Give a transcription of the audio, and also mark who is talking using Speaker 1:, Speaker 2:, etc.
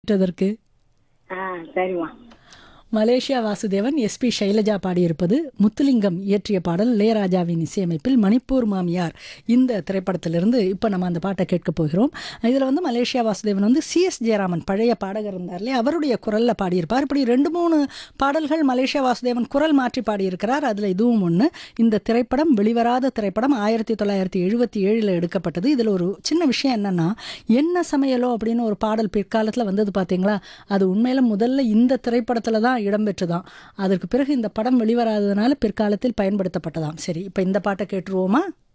Speaker 1: பெற்றதற்கு
Speaker 2: ஆ சரிம்மா
Speaker 1: மலேசியா வாசுதேவன் எஸ்பி சைலஜா பாடியிருப்பது முத்துலிங்கம் இயற்றிய பாடல் இளையராஜாவின் இசையமைப்பில் மணிப்பூர் மாமியார் இந்த திரைப்படத்திலிருந்து இப்போ நம்ம அந்த பாட்டை கேட்க போகிறோம் இதில் வந்து மலேசியா வாசுதேவன் வந்து சிஎஸ் ஜெயராமன் பழைய பாடகர் இருந்தார் இல்லையா அவருடைய குரலில் பாடியிருப்பார் இப்படி ரெண்டு மூணு பாடல்கள் மலேசியா வாசுதேவன் குரல் மாற்றி பாடியிருக்கிறார் அதில் இதுவும் ஒன்று இந்த திரைப்படம் வெளிவராத திரைப்படம் ஆயிரத்தி தொள்ளாயிரத்தி எழுபத்தி ஏழில் எடுக்கப்பட்டது இதில் ஒரு சின்ன விஷயம் என்னன்னா என்ன சமையலோ அப்படின்னு ஒரு பாடல் பிற்காலத்தில் வந்தது பார்த்தீங்களா அது உண்மையில முதல்ல இந்த திரைப்படத்தில் தான் இடம்பெற்றுதான் அதற்கு பிறகு இந்த படம் வெளிவராததுனால பிற்காலத்தில் பயன்படுத்தப்பட்டதாம் சரி இப்போ இந்த பாட்டை கேட்டுருவோமா